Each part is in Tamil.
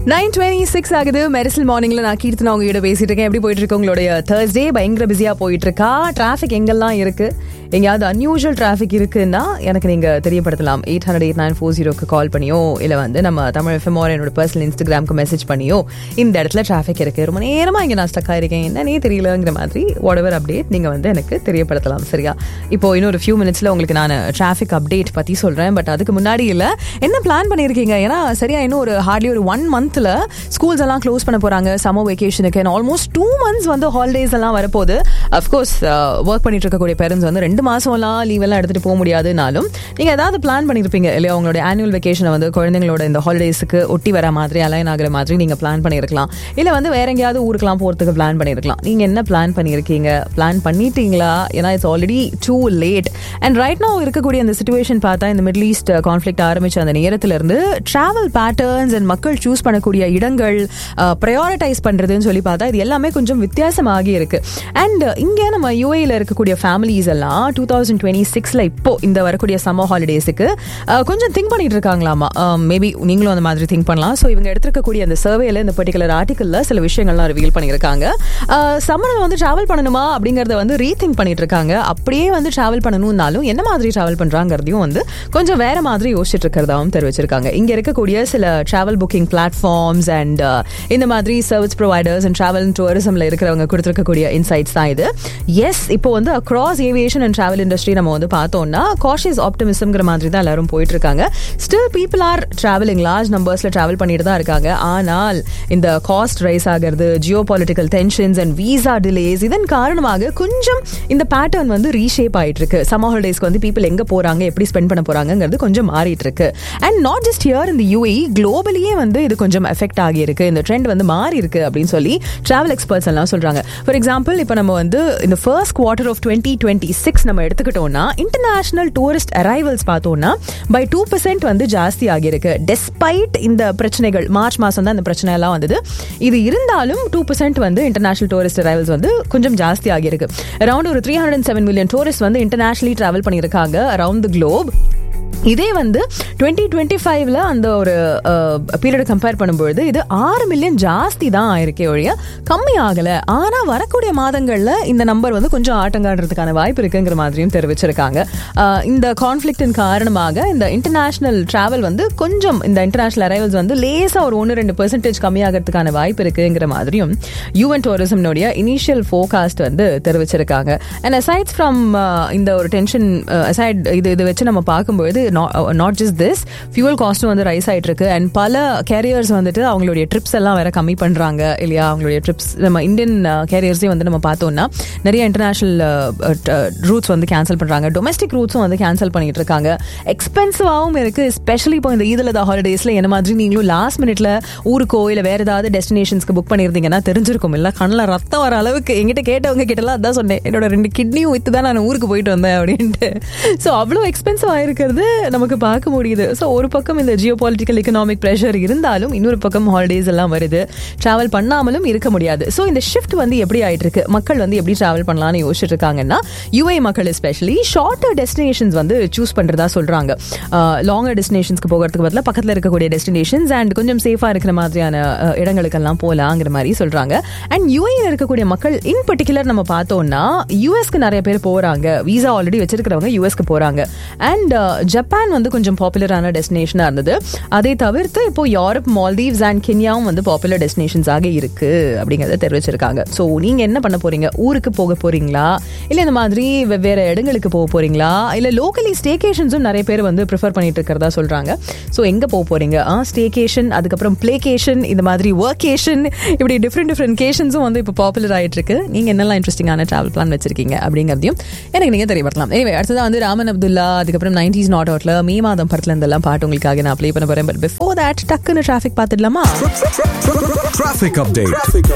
நைன் டுவெண்ட்டி சிக்ஸ் ஆகுது மெரிசல் மார்னிங்ல நான் கீர்த்தனா உங்ககிட்ட பேசிட்டு இருக்கேன் எப்படி போயிட்டு இருக்கு உங்களுடைய தேர்ஸ்டே பயங்கர பிஸியா போயிட்டு இருக்கா டிராஃபிக் எங்கெல்லாம் இருக்கு எங்கேயாவது அன்யூஷுவல் டிராஃபிக் இருக்குன்னா எனக்கு நீங்க தெரியப்படுத்தலாம் eight hundred eight nine four ஜீரோக்கு கால் பண்ணியோ இல்ல வந்து நம்ம தமிழ் எஃப்எம் என்னோட பர்சனல் இன்ஸ்டாகிராம்க்கு மெசேஜ் பண்ணியோ இந்த இடத்துல டிராஃபிக் இருக்கு ரொம்ப நேரமா இங்க நான் ஸ்டக் ஆயிருக்கேன் என்னன்னே தெரியலங்கிற மாதிரி வாட் எவர் அப்டேட் நீங்க வந்து எனக்கு தெரியப்படுத்தலாம் சரியா இப்போ இன்னொரு ஃபியூ மினிட்ஸ்ல உங்களுக்கு நான் டிராஃபிக் அப்டேட் பத்தி சொல்றேன் பட் அதுக்கு முன்னாடி இல்ல என்ன பிளான் பண்ணிருக்கீங்க ஏன்னா சரியா இன்னும் ஒரு ஹார்ட்லி ஒரு ஒன் மந்த்ல ஸ்கூல்ஸ் எல்லாம் க்ளோஸ் பண்ண போறாங்க சம்மர் வெக்கேஷனுக்கு ஆல்மோஸ்ட் டூ மந்த்ஸ் வந்து ஹாலிடேஸ் எல்லாம் வரப்போகுது அஃப்கோர்ஸ் ஒர்க் பண்ணிட்டு இருக்கக்கூடிய பேரண்ட்ஸ் வந்து ரெண்டு மாசம்லாம் லீவ் எல்லாம் எடுத்துட்டு போக முடியாதுனாலும் நீங்க ஏதாவது பிளான் பண்ணிருப்பீங்க இல்லையா உங்களோட ஆனுவல் வெக்கேஷனை வந்து குழந்தைங்களோட இந்த ஹாலிடேஸுக்கு ஒட்டி வர மாதிரி அலைன் ஆகிற மாதிரி நீங்க பிளான் பண்ணிருக்கலாம் இல்ல வந்து வேற எங்கேயாவது ஊருக்குலாம் போறதுக்கு பிளான் பண்ணிருக்கலாம் நீங்க என்ன பிளான் பண்ணிருக்கீங்க பிளான் பண்ணிட்டீங்களா ஏன்னா it's already too late and right now இருக்கக்கூடிய அந்த சுச்சுவேஷன் பார்த்தா இந்த மிடில் ஈஸ்ட் கான்ஃபிளிக் ஆரம்பிச்ச அந்த நேரத்துல இருந்து டிராவல் பேட்டர்ன்ஸ் அண்ட் மக்கள் சூஸ் பண்ணக்கூடிய இடங்கள் ப்ரையாரிட்டைஸ் பண்றதுன்னு சொல்லி பார்த்தா இது எல்லாமே கொஞ்சம் வித்தியாசமாகி இருக்கு அண்ட் இங்க நம்ம யூஏல இருக்கக்கூடிய ஃபேமிலிஸ் எல்லாம் டூ தௌசண்ட் டுவெண்ட்டி சிக்ஸ்ல இப்போ இந்த வரக்கூடிய சம்மர் ஹாலிடேஸுக்கு கொஞ்சம் திங்க் பண்ணிட்டு இருக்காங்களாமா மேபி நீங்களும் அந்த மாதிரி திங்க் பண்ணலாம் ஸோ இவங்க எடுத்திருக்கக்கூடிய அந்த சர்வேல இந்த பர்டிகுலர் ஆர்டிக்கல்ல சில விஷயங்கள்லாம் ரிவீல் பண்ணியிருக்காங்க சம்மரில் வந்து டிராவல் பண்ணணுமா அப்படிங்கறத வந்து ரீதிங்க் பண்ணிட்டு இருக்காங்க அப்படியே வந்து டிராவல் பண்ணணும்னாலும் என்ன மாதிரி டிராவல் பண்றாங்கிறதையும் வந்து கொஞ்சம் வேற மாதிரி யோசிச்சுட்டு இருக்கிறதாவும் தெரிவிச்சிருக்காங்க இங்க இருக்கக்கூடிய சில டிராவல் புக்கிங் பிளாட்ஃபார்ம்ஸ் அண்ட் இந்த மாதிரி சர்வீஸ் ப்ரொவைடர்ஸ் அண்ட் டிராவல் டூரிசம்ல இருக்கிறவங்க கொடுத்துருக்கக்கூடிய இன்சைட்ஸ் தான் இது எஸ் இப்போ வந்து across aviation and travel industry நம்ம வந்து பார்த்தோம்னா காஷியஸ் ஆப்டிமிசம்ங்கிற மாதிரி தான் எல்லாரும் போயிட்டு இருக்காங்க still people are travelling large நம்பர்ஸ்ல டிராவல் பண்ணிட்டு தான் இருக்காங்க ஆனால் இந்த காஸ்ட் ரைஸ் ஆகிறது geopolitical tensions and visa delays இதன் காரணமாக கொஞ்சம் இந்த பேட்டர்ன் வந்து ரீஷேப் ஆயிட்டு இருக்கு சம்மர் ஹாலிடேஸ்க்கு வந்து பீப்புள் எங்க போறாங்க எப்படி ஸ்பெண்ட் பண்ண போறாங்கிறது கொஞ்சம் மாறிட்டு இருக்கு அண்ட் நாட் ஜஸ்ட் ஹியர் இந்த யூஏ குளோபலியே வந்து இது கொஞ்சம் எஃபெக்ட் ஆகி இருக்கு இந்த ட்ரெண்ட் வந்து மாறி இருக்கு அப்படின்னு சொல்லி டிராவல் எக்ஸ்பர்ட்ஸ் எல்லாம் சொல்றாங்க ஃபார் எக்ஸாம்பிள் இப்போ நம்ம வந்து இந்த first quarter of twenty twenty six நம்ம எடுத்துக்கிட்டோம்னா இன்டர்நேஷனல் டூரிஸ்ட் அரைவல்ஸ் பார்த்தோம்னா பை டூ பர்சன்ட் வந்து ஜாஸ்தி ஆகியிருக்கு டெஸ்பைட் இந்த பிரச்சனைகள் மார்ச் மாசம் தான் இந்த பிரச்சனை எல்லாம் வந்தது இது இருந்தாலும் டூ பர்சன்ட் வந்து இன்டர்நேஷனல் டூரிஸ்ட் அரைவல்ஸ் வந்து கொஞ்சம் ஜாஸ்தி ஆகியிருக்கு அரௌண்ட் ஒரு three hundred seven million tourist வந்து இன்டர்நேஷனலி டிராவல் பண்ணியிருக்காங்க அரவுண்ட் த குளோப் இதே வந்து டுவெண்ட்டி டுவெண்ட்டி ஃபைவ்ல அந்த ஒரு பீரியட் கம்பேர் பண்ணும்பொழுது இது ஆறு மில்லியன் ஜாஸ்தி தான் ஆயிருக்கே ஒழிய கம்மி ஆகல ஆனா வரக்கூடிய மாதங்கள்ல இந்த நம்பர் வந்து கொஞ்சம் ஆட்டங்காடுறதுக்கான வாய்ப்பு இருக்குங்கிற மாதிரியும் தெரிவிச்சிருக்காங்க இந்த கான்ஃபிளிக்டின் காரணமாக இந்த இன்டர்நேஷனல் டிராவல் வந்து கொஞ்சம் இந்த இன்டர்நேஷனல் அரைவல்ஸ் வந்து லேசா ஒரு ஒன்று ரெண்டு பெர்சன்டேஜ் கம்மியாகிறதுக்கான வாய்ப்பு இருக்குங்கிற மாதிரியும் யூஎன் டூரிசம்னுடைய இனிஷியல் ஃபோகாஸ்ட் வந்து தெரிவிச்சிருக்காங்க அண்ட் அசைட்ஸ் ஃப்ரம் இந்த ஒரு டென்ஷன் அசைட் இது இது வச்சு நம்ம பார்க்கும்போது நாட் ஜஸ்ட் திஸ் ஃபியூல் காஸ்ட்டும் வந்து ரைஸ் ஆயிட்டு இருக்கு அண்ட் பல கேரியர்ஸ் வந்துட்டு அவங்களுடைய ட்ரிப்ஸ் எல்லாம் வேற கம்மி பண்றாங்க இல்லையா அவங்களுடைய ட்ரிப்ஸ் நம்ம இந்தியன் கேரியர்ஸே வந்து நம்ம பார்த்தோம்னா நிறைய இன்டர்நேஷனல் ரூட்ஸ் வந்து கேன்சல் பண்றாங்க டொமஸ்டிக் ரூட்ஸும் வந்து கேன்சல் பண்ணிட்டு இருக்காங்க எக்ஸ்பென்சிவாகவும் இருக்கு ஸ்பெஷலி இப்போ இந்த ஈதில் ஹாலிடேஸ்ல என்ன மாதிரி நீங்களும் லாஸ்ட் மினிட்ல ஊருக்கோ இல்லை வேற ஏதாவது டெஸ்டினேஷன்ஸ்க்கு புக் பண்ணியிருந்தீங்கன்னா தெரிஞ்சிருக்கும் இல்லை கண்ணில் ரத்தம் வர அளவுக்கு எங்கிட்ட கேட்டவங்க கிட்டலாம் அதான் சொன்னேன் என்னோட ரெண்டு கிட்னியும் வித்து தான் நான் ஊருக்கு போயிட்டு வந்தேன் அப்படின்ட்டு ஸோ அவ்வளோ எக்ஸ்பென்சிவ் ஆயிருக்கிறது நமக்கு பார்க்க முடியுது ஸோ ஒரு பக்கம் இந்த ஜியோ பொலிட்டிக்கல் எக்கனாமிக் ப்ரெஷர் இருந்தாலும் இன்னொரு பக்கம் ஹாலிடேஸ் எல்லாம் வருது டிராவல் பண்ணாமலும் இருக்க முடியாது ஸோ இந்த ஷிஃப்ட் வந்து எப்படி ஆயிட்டு இருக்கு மக்கள் வந்து எப்படி டிராவல் பண்ணலாம்னு யோசிச்சுட்டு இருக்காங்கன்னா யூஏ மக்கள் எஸ்பெஷலி ஷார்ட்டர் டெஸ்டினேஷன்ஸ் வந்து சூஸ் பண்றதா சொல்றாங்க லாங்கர் டெஸ்டினேஷன்ஸ்க்கு போகிறதுக்கு பதிலாக பக்கத்தில் இருக்கக்கூடிய டெஸ்டினேஷன்ஸ் அண்ட் கொஞ்சம் சேஃபா இருக்கிற மாதிரியான இடங்களுக்கெல்லாம் போகலாங்கிற மாதிரி சொல்றாங்க அண்ட் யூஏல இருக்கக்கூடிய மக்கள் இன் பர்டிகுலர் நம்ம பார்த்தோம்னா யூஎஸ்க்கு நிறைய பேர் போறாங்க வீசா ஆல்ரெடி வச்சிருக்கிறவங்க யூஎஸ்க்கு போறாங்க அண்ட் ஜப்பான் வந்து கொஞ்சம் பாப்புலரான டெஸ்டினேஷனாக இருந்தது அதை தவிர்த்து இப்போ யூரோப் மால்தீவ்ஸ் அண்ட் கென்யாவும் வந்து பாப்புலர் டெஸ்டினேஷன்ஸாக இருக்கு அப்படிங்கிறத தெரிவிச்சிருக்காங்க ஸோ நீங்க என்ன பண்ண போறீங்க ஊருக்கு போக போறீங்களா இல்லை இந்த மாதிரி வெவ்வேறு இடங்களுக்கு போக போறீங்களா இல்லை லோக்கலி ஸ்டேகேஷன்ஸும் நிறைய பேர் வந்து ப்ரிஃபர் பண்ணிட்டு இருக்கிறதா சொல்றாங்க ஸோ எங்க போக போறீங்க ஆ ஸ்டேகேஷன் அதுக்கப்புறம் பிளேகேஷன் இந்த மாதிரி ஒர்க்கேஷன் இப்படி டிஃப்ரெண்ட் டிஃப்ரெண்ட் கேஷன்ஸும் வந்து இப்போ பாப்புலர் ஆயிட்டு இருக்கு நீங்க என்னெல்லாம் இன்ட்ரெஸ்டிங்கான டிராவல் பிளான் வச்சிருக்கீங்க அப்படிங்கிறதையும் எனக்கு நீங்க தெரியப்படுத்தலாம் எனவே அடுத்ததான் வந்து ராமன் அப்துல்லா அதுக்கப்புறம் நைன்டிஸ் நாட் அவுட்ல மே மாதம் படத்துல இருந்தெல்லாம் பாட்டு உங்களுக்காக நான் ப்ளே பண்ண போறேன் பட் பிஃபோர் தட் டக்குன்னு டிராஃபிக் பார்த்துடலாமா Traffic update.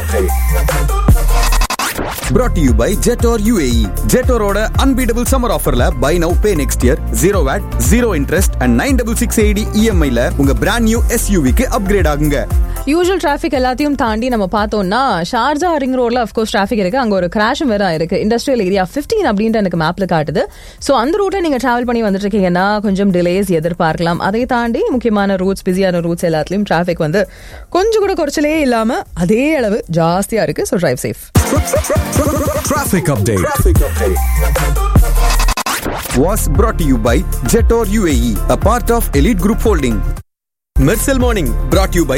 Brought to you by Jetor UAE. Jetoroட unbeatable summer offerல buy now pay next year zero VAT, zero interest and 9660 EMI ல உங்க brand new SUV க்கு upgrade ஆகுங்க. யூஷுவல் டிராஃபிக் எல்லாத்தையும் தாண்டி நம்ம பார்த்தோம்னா ஷார்ஜா ரிங் ரோட்ல அஃப்கோர்ஸ் டிராஃபிக் இருக்கு அங்க ஒரு கிராஷும் வேற இருக்கு இண்டஸ்ட்ரியல் ஏரியா 15 அப்படின்ட்டு எனக்கு மேப்ல காட்டுது ஸோ அந்த ரூட்ல நீங்க டிராவல் பண்ணி வந்துட்டு இருக்கீங்கன்னா கொஞ்சம் டிலேஸ் எதிர்பார்க்கலாம் அதை தாண்டி முக்கியமான ரூட்ஸ் பிஸியான ரூட்ஸ் எல்லாத்துலயும் டிராஃபிக் வந்து கொஞ்சம் கூட குறைச்சலே இல்லாம அதே அளவு ஜாஸ்தியா இருக்கு so drive safe Traffic update. Was brought to you by Jetor UAE, a part of Elite Group Holding. Mersal morning brought you by